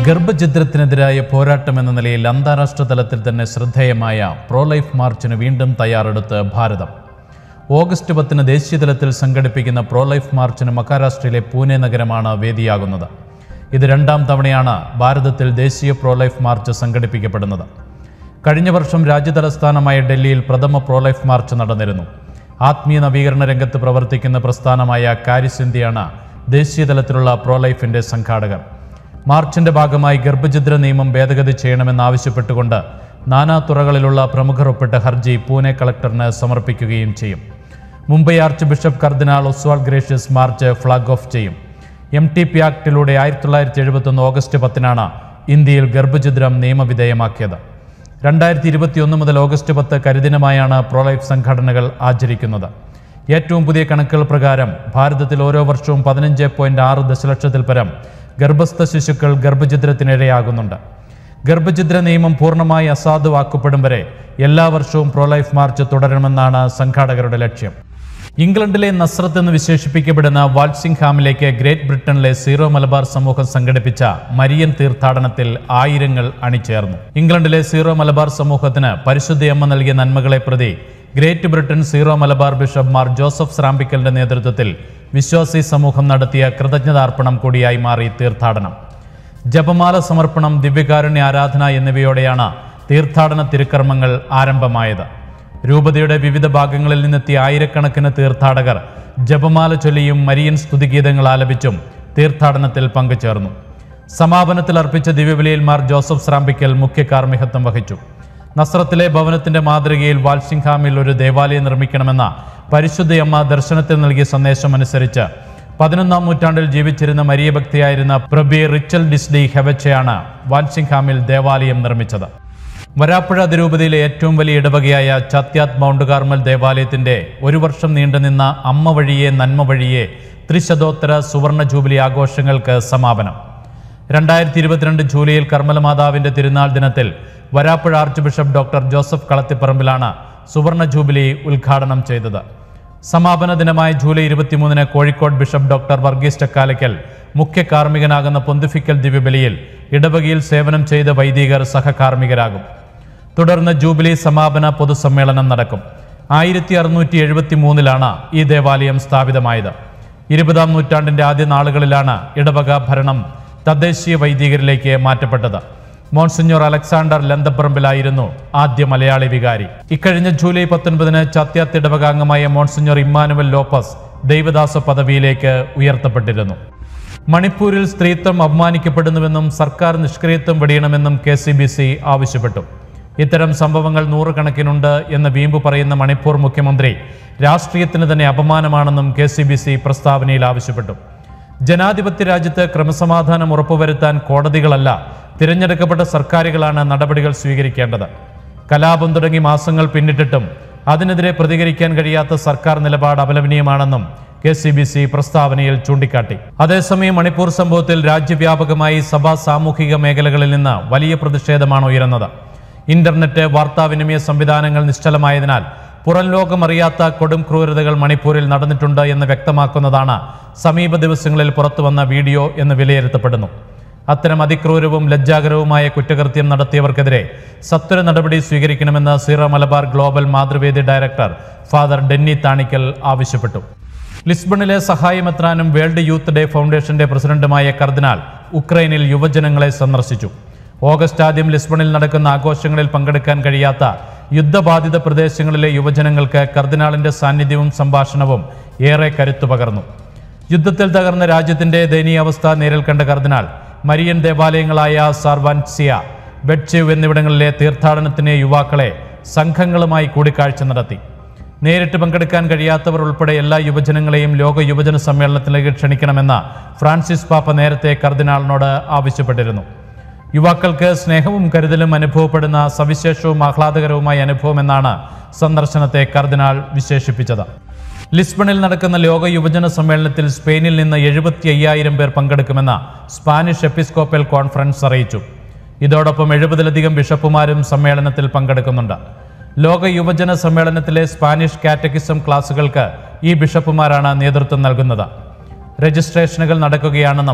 ഗർഭഛിദ്രത്തിനെതിരായ പോരാട്ടം എന്ന നിലയിൽ അന്താരാഷ്ട്ര തലത്തിൽ തന്നെ ശ്രദ്ധേയമായ പ്രോ ലൈഫ് മാർച്ചിന് വീണ്ടും തയ്യാറെടുത്ത് ഭാരതം ഓഗസ്റ്റ് പത്തിന് ദേശീയ തലത്തിൽ സംഘടിപ്പിക്കുന്ന പ്രോ ലൈഫ് മാർച്ചിന് മഹാരാഷ്ട്രയിലെ പൂനെ നഗരമാണ് വേദിയാകുന്നത് ഇത് രണ്ടാം തവണയാണ് ഭാരതത്തിൽ ദേശീയ പ്രോ ലൈഫ് മാർച്ച് സംഘടിപ്പിക്കപ്പെടുന്നത് കഴിഞ്ഞ വർഷം രാജ്യതലസ്ഥാനമായ ഡൽഹിയിൽ പ്രഥമ പ്രോ ലൈഫ് മാർച്ച് നടന്നിരുന്നു ആത്മീയ നവീകരണ രംഗത്ത് പ്രവർത്തിക്കുന്ന പ്രസ്ഥാനമായ കാരിസ് ഇന്ത്യയാണ് ദേശീയ തലത്തിലുള്ള പ്രോ ലൈഫിന്റെ സംഘാടകർ മാർച്ചിന്റെ ഭാഗമായി ഗർഭഛിദ്ര നിയമം ഭേദഗതി ചെയ്യണമെന്നാവശ്യപ്പെട്ടുകൊണ്ട് നാനാ തുറകളിലുള്ള പ്രമുഖർ ഒപ്പിട്ട ഹർജി പൂനെ കളക്ടറിന് സമർപ്പിക്കുകയും ചെയ്യും മുംബൈ ആർച്ച് ബിഷപ്പ് കർദിനാൾ Oswald Gracias march flag off ചെയ്യും എം ടി പി ആക്ടിലൂടെ ആയിരത്തി തൊള്ളായിരത്തി എഴുപത്തൊന്ന് ഓഗസ്റ്റ് പത്തിനാണ് ഇന്ത്യയിൽ ഗർഭഛിദ്രം നിയമവിധേയമാക്കിയത് രണ്ടായിരത്തി ഇരുപത്തിയൊന്ന് മുതൽ ഓഗസ്റ്റ് പത്ത് കരിദിനമായാണ് പ്രോലൈഫ് സംഘടനകൾ ആചരിക്കുന്നത് ഏറ്റവും പുതിയ കണക്കുകൾ പ്രകാരം ഭാരതത്തിൽ ഓരോ വർഷവും പതിനഞ്ച് പോയിന്റ് ആറ് ദശലക്ഷത്തിൽ പരം ഗർഭസ്ഥ ശിശുക്കൾ ഗർഭഛിദ്രത്തിനിരയാകുന്നുണ്ട് ഗർഭഛിദ്ര നിയമം പൂർണ്ണമായി അസാധുവാക്കപ്പെടും വരെ എല്ലാ വർഷവും പ്രോലൈഫ് മാർച്ച് തുടരണമെന്നാണ് സംഘാടകരുടെ ലക്ഷ്യം ഇംഗ്ലണ്ടിലെ നസ്രത്ത് എന്ന് വിശേഷിപ്പിക്കപ്പെടുന്ന വാൾസിംഗ്ഹാമിലേക്ക് ഗ്രേറ്റ് ബ്രിട്ടനിലെ സീറോ മലബാർ സമൂഹം സംഘടിപ്പിച്ച മരിയൻ തീർത്ഥാടനത്തിൽ ആയിരങ്ങൾ അണിചേർന്നു ഇംഗ്ലണ്ടിലെ സീറോ മലബാർ സമൂഹത്തിന് പരിശുദ്ധയമ്മ നൽകിയ നന്മകളെ പ്രതി Great Britain Syro Malabar bishop Mar Joseph സ്രാമ്പിക്കലിന്റെ നേതൃത്വത്തിൽ വിശ്വാസി സമൂഹം നടത്തിയ കൃതജ്ഞതാർപ്പണം കൂടിയായി മാറി തീർത്ഥാടനം ജപമാല സമർപ്പണം ദിവ്യകാരുണ്യ ആരാധന എന്നിവയോടെയാണ് തീർത്ഥാടന തിരുക്കർമ്മങ്ങൾ ആരംഭമായത് രൂപതയുടെ വിവിധ ഭാഗങ്ങളിൽ നിന്നെത്തിയ ആയിരക്കണക്കിന് തീർത്ഥാടകർ ജപമാല ചൊല്ലിയും മരിയൻ സ്തുതിഗീതങ്ങൾ ആലപിച്ചും തീർത്ഥാടനത്തിൽ പങ്കുചേർന്നു സമാപനത്തിൽ അർപ്പിച്ച ദിവ്യബലിയിൽ മാർ ജോസഫ് സ്രാമ്പിക്കൽ മുഖ്യ കാർമ്മികത്വം വഹിച്ചു നസ്രത്തിലെ ഭവനത്തിന്റെ മാതൃകയിൽ വാൽസിംഗ്ഹാമിൽ ഒരു ദേവാലയം നിർമ്മിക്കണമെന്ന പരിശുദ്ധയമ്മ ദർശനത്തിൽ നൽകിയ സന്ദേശം അനുസരിച്ച് പതിനൊന്നാം നൂറ്റാണ്ടിൽ ജീവിച്ചിരുന്ന മരിയ ഭക്തിയായിരുന്ന പ്രബി റിച്ചൽ ഡിസ്ഡി ഹെവച്ചയാണ് വാൽസിംഗ്ഹാമിൽ ദേവാലയം നിർമ്മിച്ചത് വരാപ്പുഴ അതിരൂപതയിലെ ഏറ്റവും വലിയ ഇടവകയായ ചത്യാത് മൗണ്ട് കാർമൽ ദേവാലയത്തിന്റെ ഒരു വർഷം നീണ്ടുനിന്ന അമ്മ വഴിയെ നന്മ വഴിയെ ത്രിശതോത്തര സുവർണ ജൂബിലി ആഘോഷങ്ങൾക്ക് സമാപനം രണ്ടായിരത്തി ഇരുപത്തിരണ്ട് ജൂലൈയിൽ കർമ്മല മാതാവിന്റെ തിരുനാൾ ദിനത്തിൽ Varapuzha archbishop doctor Joseph കളത്തിപ്പറമ്പിലാണ് സുവർണ ജൂബിലി ഉദ്ഘാടനം ചെയ്തത് സമാപന ദിനമായ ജൂലൈ ഇരുപത്തിമൂന്നിന് കോഴിക്കോട് ബിഷപ്പ് ഡോക്ടർ വർഗീസ് ചക്കാലയ്ക്കൽ മുഖ്യ കാർമ്മികനാകുന്ന പൊന്തിഫിക്കൽ ദിവ്യബലിയിൽ ഇടവകയിൽ സേവനം ചെയ്ത വൈദികർ സഹകാർമ്മികരാകും തുടർന്ന് ജൂബിലി സമാപന പൊതുസമ്മേളനം നടക്കും ആയിരത്തി അറുന്നൂറ്റി എഴുപത്തി മൂന്നിലാണ് ഈ ദേവാലയം സ്ഥാപിതമായത് ഇരുപതാം നൂറ്റാണ്ടിന്റെ ആദ്യ നാളുകളിലാണ് ഇടവക ഭരണം തദ്ദേശീയ വൈദികരിലേക്ക് മാറ്റപ്പെട്ടത് മോൺസിഞ്ഞോർ അലക്സാണ്ടർ ലന്തപ്പറമ്പിലായിരുന്നു ആദ്യ മലയാളി വികാരി ഇക്കഴിഞ്ഞ ജൂലൈ പത്തൊൻപതിന് ചത്യാത്ത് ഇടവക അംഗമായ മോൺസിഞ്ഞോർ ഇമ്മാനുവൽ ലോപ്പസ് ദൈവദാസ പദവിയിലേക്ക് ഉയർത്തപ്പെട്ടിരുന്നു മണിപ്പൂരിൽ സ്ത്രീത്വം അപമാനിക്കപ്പെടുന്നുവെന്നും സർക്കാർ നിഷ്ക്രിയത്വം വെടിയണമെന്നും കെ സി ബി സി ആവശ്യപ്പെട്ടു ഇത്തരം സംഭവങ്ങൾ നൂറുകണക്കിനുണ്ട് എന്ന് വീമ്പ് പറയുന്ന മണിപ്പൂർ മുഖ്യമന്ത്രി രാഷ്ട്രീയത്തിന് തന്നെ അപമാനമാണെന്നും കെ സി ബി സി പ്രസ്താവനയിൽ ആവശ്യപ്പെട്ടു ജനാധിപത്യ രാജ്യത്ത് ക്രമസമാധാനം ഉറപ്പുവരുത്താൻ കോടതികളല്ല തിരഞ്ഞെടുക്കപ്പെട്ട സർക്കാരുകളാണ് നടപടികൾ സ്വീകരിക്കേണ്ടത് കലാപം തുടങ്ങി മാസങ്ങൾ പിന്നിട്ടിട്ടും അതിനെതിരെ പ്രതികരിക്കാൻ കഴിയാത്ത സർക്കാർ നിലപാട് അപലപനീയമാണെന്നും കെ സി ബി സി പ്രസ്താവനയിൽ ചൂണ്ടിക്കാട്ടി അതേസമയം മണിപ്പൂർ സംഭവത്തിൽ രാജ്യവ്യാപകമായി സഭാ സാമൂഹിക മേഖലകളിൽ നിന്ന് വലിയ പ്രതിഷേധമാണ് ഉയരുന്നത് ഇന്റർനെറ്റ് വാർത്താവിനിമയ സംവിധാനങ്ങൾ നിശ്ചലമായതിനാൽ പുറം ലോകമറിയാത്ത കൊടും ക്രൂരതകൾ മണിപ്പൂരിൽ നടന്നിട്ടുണ്ട് എന്ന് വ്യക്തമാക്കുന്നതാണ് സമീപ ദിവസങ്ങളിൽ പുറത്തുവന്ന വീഡിയോ എന്ന് വിലയിരുത്തപ്പെടുന്നു അത്തരം അതിക്രൂരവും ലജ്ജാകരവുമായ കുറ്റകൃത്യം നടത്തിയവർക്കെതിരെ സത്വര നടപടി സ്വീകരിക്കണമെന്ന് Syro Malabar global Mathruvedi director father Denny Thanickal ആവശ്യപ്പെട്ടു ലിസ്ബണിലെ സഹായമെത്രാനും വേൾഡ് യൂത്ത് ഡേ ഫൗണ്ടേഷന്റെ പ്രസിഡന്റുമായ കർദിനാൾ ഉക്രൈനിൽ യുവജനങ്ങളെ സന്ദർശിച്ചു ഓഗസ്റ്റ് ആദ്യം ലിസ്ബണിൽ നടക്കുന്ന ആഘോഷങ്ങളിൽ പങ്കെടുക്കാൻ കഴിയാത്ത യുദ്ധബാധിത പ്രദേശങ്ങളിലെ യുവജനങ്ങൾക്ക് കർദിനാളിന്റെ സാന്നിധ്യവും സംഭാഷണവും ഏറെ കരുത്തു പകർന്നു യുദ്ധത്തിൽ തകർന്ന രാജ്യത്തിന്റെ ദയനീയാവസ്ഥ നേരിൽ കണ്ട കർദിനാൾ മരിയൻ ദേവാലയങ്ങളായ സാർവാൻസിയ ബെഡ്ചീവ് എന്നിവിടങ്ങളിലെ തീർത്ഥാടനത്തിന് യുവാക്കളെ സംഘങ്ങളുമായി കൂടിക്കാഴ്ച നടത്തി നേരിട്ട് പങ്കെടുക്കാൻ കഴിയാത്തവർ ഉൾപ്പെടെ എല്ലാ യുവജനങ്ങളെയും ലോക യുവജന സമ്മേളനത്തിലേക്ക് ക്ഷണിക്കണമെന്ന് ഫ്രാൻസിസ് പാപ്പ നേരത്തെ കർദിനാളിനോട് ആവശ്യപ്പെട്ടിരുന്നു യുവാക്കൾക്ക് സ്നേഹവും കരുതലും അനുഭവപ്പെടുന്ന സവിശേഷവും ആഹ്ലാദകരവുമായ അനുഭവമെന്നാണ് സന്ദർശനത്തെ കർദിനാൾ വിശേഷിപ്പിച്ചത് ലിസ്ബണിൽ നടക്കുന്ന ലോക യുവജന സമ്മേളനത്തിൽ സ്പെയിനിൽ നിന്ന് എഴുപത്തി അയ്യായിരം പേർ പങ്കെടുക്കുമെന്ന് സ്പാനിഷ് എപ്പിസ്കോപ്പൽ കോൺഫറൻസ് അറിയിച്ചു ഇതോടൊപ്പം എഴുപതിലധികം ബിഷപ്പുമാരും സമ്മേളനത്തിൽ പങ്കെടുക്കുന്നുണ്ട് ലോക യുവജന സമ്മേളനത്തിലെ സ്പാനിഷ് കാറ്റക്കിസം ക്ലാസുകൾക്ക് ഈ ബിഷപ്പുമാരാണ് നേതൃത്വം നൽകുന്നത് രജിസ്ട്രേഷനുകൾ നടക്കുകയാണെന്നും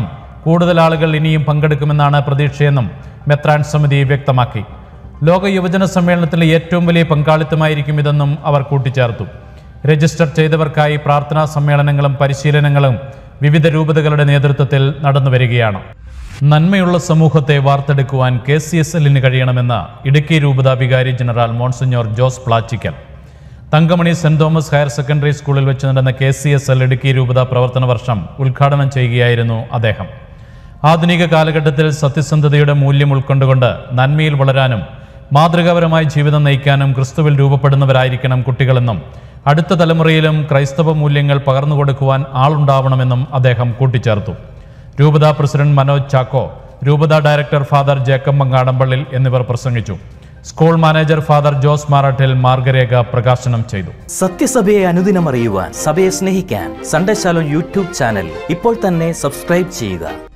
കൂടുതൽ ആളുകൾ ഇനിയും പങ്കെടുക്കുമെന്നാണ് പ്രതീക്ഷയെന്നും മെത്രാൻ സമിതി വ്യക്തമാക്കി ലോക യുവജന സമ്മേളനത്തിലെ ഏറ്റവും വലിയ പങ്കാളിത്തമായിരിക്കും ഇതെന്നും അവർ കൂട്ടിച്ചേർത്തു രജിസ്റ്റർ ചെയ്തവർക്കായി പ്രാർത്ഥനാ സമ്മേളനങ്ങളും പരിശീലനങ്ങളും വിവിധ രൂപതകളുടെ നേതൃത്വത്തിൽ നടന്നു വരികയാണ് നന്മയുള്ള സമൂഹത്തെ വാർത്തെടുക്കുവാൻ കെ സി എസ് എല്ലിന് കഴിയണമെന്ന് ഇടുക്കി രൂപത വികാരി general monsignor Jose Plachickal Thankamani saint Thomas higher secondary സ്കൂളിൽ വെച്ച് നടന്ന K C S L Idukki രൂപത പ്രവർത്തന വർഷം ഉദ്ഘാടനം ചെയ്യുകയായിരുന്നു അദ്ദേഹം ആധുനിക കാലഘട്ടത്തിൽ സത്യസന്ധതയുടെ മൂല്യം ഉൾക്കൊണ്ടുകൊണ്ട് നന്മയിൽ വളരാനും മാതൃകാപരമായ ജീവിതം നയിക്കാനും ക്രിസ്തുവിൽ രൂപപ്പെടുന്നവരായിരിക്കണം കുട്ടികളെന്നും അടുത്ത തലമുറയിലും ക്രൈസ്തവ മൂല്യങ്ങൾ പകർന്നു കൊടുക്കുവാൻ ആളുണ്ടാവണമെന്നും അദ്ദേഹം കൂട്ടിച്ചേർത്തു രൂപത പ്രസിഡന്റ് മനോജ് ചാക്കോ രൂപത ഡയറക്ടർ ഫാദർ ജേക്കബ് മങ്ങാടമ്പള്ളിൽ എന്നിവർ പ്രസംഗിച്ചു സ്കൂൾ മാനേജർ ഫാദർ ജോസ് മാറട്ടിൽ മാർഗരേഖ പ്രകാശനം ചെയ്തു സത്യസഭയെ അനുദിനം അറിയുവാൻ സഭയെ സ്നേഹിക്കാൻ സൺഡേ ശാലോ യൂട്യൂബ് ചാനൽ ഇപ്പോൾ തന്നെ സബ്സ്ക്രൈബ് ചെയ്യുക